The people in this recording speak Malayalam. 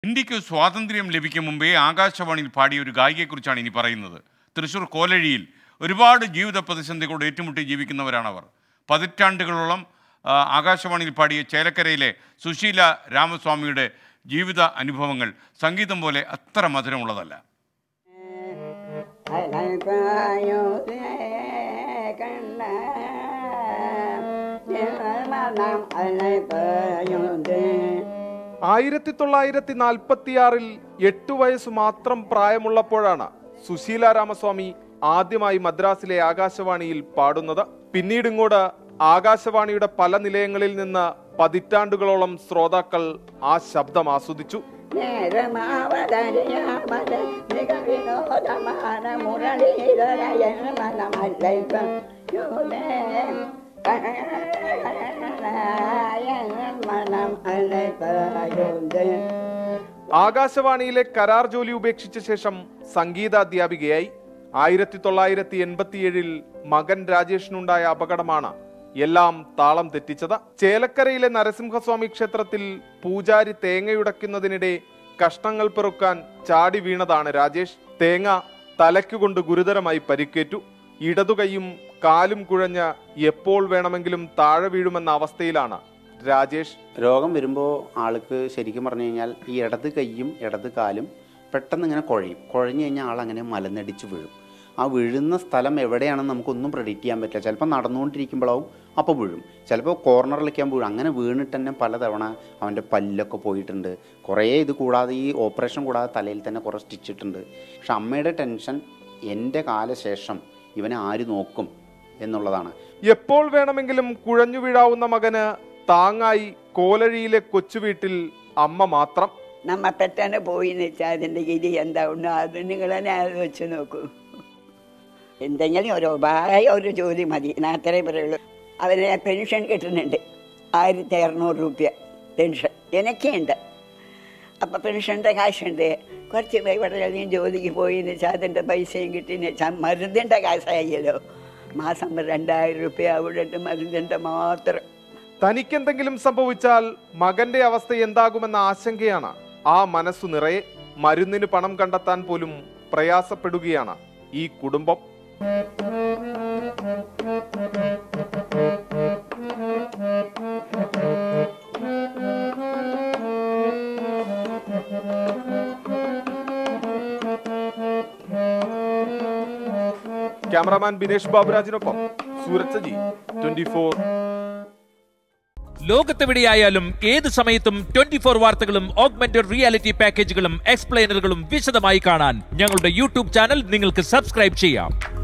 ഇന്ത്യക്ക് സ്വാതന്ത്ര്യം ലഭിക്കും മുമ്പേ ആകാശവാണിയിൽ പാടിയ ഒരു ഗായികയെക്കുറിച്ചാണ് ഇനി പറയുന്നത് തൃശ്ശൂർ കോലഴിയിൽ ഒരുപാട് ജീവിത പ്രതിസന്ധികളോട് ഏറ്റുമുട്ടി ജീവിക്കുന്നവരാണവർ പതിറ്റാണ്ടുകളോളം ആ, ആകാശവാണിയിൽ പാടിയ ചേലക്കരയിലെ സുശീല രാമസ്വാമിയുടെ ജീവിത അനുഭവങ്ങൾ സംഗീതം പോലെ അത്ര മധുരമുള്ളതല്ല ആയിരത്തി തൊള്ളായിരത്തി നാൽപ്പത്തിയാറിൽ എട്ടു വയസ്സ് മാത്രം പ്രായമുള്ളപ്പോഴാണ് സുശീല രാമസ്വാമി ആദ്യമായി മദ്രാസിലെ ആകാശവാണിയിൽ പാടുന്നത് പിന്നീട് ഇങ്ങോട്ട് ആകാശവാണിയുടെ പല നിലയങ്ങളിൽ നിന്ന് പതിറ്റാണ്ടുകളോളം ശ്രോതാക്കൾ ആ ശബ്ദം ആസ്വദിച്ചു ആകാശവാണിയിലെ കരാർ ജോലി ഉപേക്ഷിച്ച ശേഷം സംഗീതാധ്യാപികയായി ആയിരത്തി തൊള്ളായിരത്തി എൺപത്തിയേഴിൽ മകൻ രാജേഷിനുണ്ടായ അപകടമാണ് എല്ലാം താളം തെറ്റിച്ചത് ചേലക്കരയിലെ നരസിംഹസ്വാമി ക്ഷേത്രത്തിൽ പൂജാരി തേങ്ങയുടയ്ക്കുന്നതിനിടെ കഷ്ണങ്ങൾ പെറുക്കാൻ ചാടി വീണതാണ് രാജേഷ് തേങ്ങ തലയ്ക്കുകൊണ്ട് ഗുരുതരമായി പരിക്കേറ്റു ഇടതുകൈയും കാലും കുഴഞ്ഞ് എപ്പോൾ വേണമെങ്കിലും താഴെ വീഴുമെന്ന അവസ്ഥയിലാണ് രാജേഷ് രോഗം വരുമ്പോൾ ആൾക്ക് ശരിക്കും പറഞ്ഞു കഴിഞ്ഞാൽ ഈ ഇടത് കൈയും ഇടത് കാലും പെട്ടെന്ന് ഇങ്ങനെ കുഴയും കുഴഞ്ഞു കഴിഞ്ഞാൽ ആൾ അങ്ങനെ മലനടിച്ച് വീഴും ആ വീഴുന്ന സ്ഥലം എവിടെയാണെന്ന് നമുക്കൊന്നും പ്രെഡിക്റ്റ് ചെയ്യാൻ പറ്റില്ല ചിലപ്പോൾ നടന്നുകൊണ്ടിരിക്കുമ്പോഴാവും അപ്പോൾ വീഴും ചിലപ്പോൾ കോർണറിലേക്കാൻ വീഴും അങ്ങനെ വീണിട്ട് തന്നെ പലതവണ അവൻ്റെ പല്ലൊക്കെ പോയിട്ടുണ്ട് കുറേ ഇത് കൂടാതെ ഈ ഓപ്പറേഷൻ കൂടാതെ തലയിൽ തന്നെ കുറേ സ്റ്റിച്ചിട്ടുണ്ട് പക്ഷെ അമ്മയുടെ ടെൻഷൻ എൻ്റെ കാലശേഷം ഇവനെ ആര് നോക്കും എന്നുള്ളതാണ് എപ്പോൾ വേണമെങ്കിലും കുഴഞ്ഞു വീഴാവുന്ന മകന് താങ്ങായി കോലഴിയിലെ കൊച്ചുവീട്ടിൽ അമ്മ മാത്രം നമ്മ പെട്ടെന്ന് പോയി എന്ന് വെച്ചാൽ അതിൻ്റെ ഗതി എന്താ ഉണ്ട് അത് നിങ്ങൾ തന്നെ ആലോചിച്ച് നോക്കൂ എന്തെങ്കിലും ഒരു ഉപായ ഒരു ജോലി മതി ഞാൻ അത്രേ പറയുള്ളൂ അവരെ പെൻഷൻ കിട്ടുന്നുണ്ട് ആയിരത്തി അറുന്നൂറ് രൂപ പെൻഷൻ എനിക്കുണ്ട് അപ്പം പെൻഷൻ്റെ കാശുണ്ട് കുറച്ച് എവിടെയെങ്കിലും ജോലിക്ക് പോയി എന്ന് വെച്ചാൽ അതിൻ്റെ പൈസയും കിട്ടിയെന്ന് വെച്ചാൽ മരുന്നിൻ്റെ കാശായല്ലോ മാസം രണ്ടായിരം രൂപ അവിടെ ഉണ്ട് മരുന്നിൻ്റെ മാത്രം തനിക്കെന്തെങ്കിലും സംഭവിച്ചാൽ മകന്റെ അവസ്ഥ എന്താകുമെന്ന ആശങ്കയാണ് ആ മനസ്സു നിറയെ മരുന്നിന് പണം കണ്ടെത്താൻ പോലും പ്രയാസപ്പെടുകയാണ് ഈ കുടുംബം ക്യാമറാമാൻ ബിനേഷ് ബാബുരാജിനൊപ്പം സൂരജ് സജി ട്വന്റി ഫോർ ലോകത്തെവിടെയായാലും ഏത് സമയത്തും ട്വന്റി ഫോർ വാർത്തകളും ഓഗ്മെന്റഡ് റിയാലിറ്റി പാക്കേജുകളും എക്സ്പ്ലെയിനറുകളും വിശദമായി കാണാൻ ഞങ്ങളുടെ യൂട്യൂബ് ചാനൽ നിങ്ങൾക്ക് സബ്സ്ക്രൈബ് ചെയ്യാം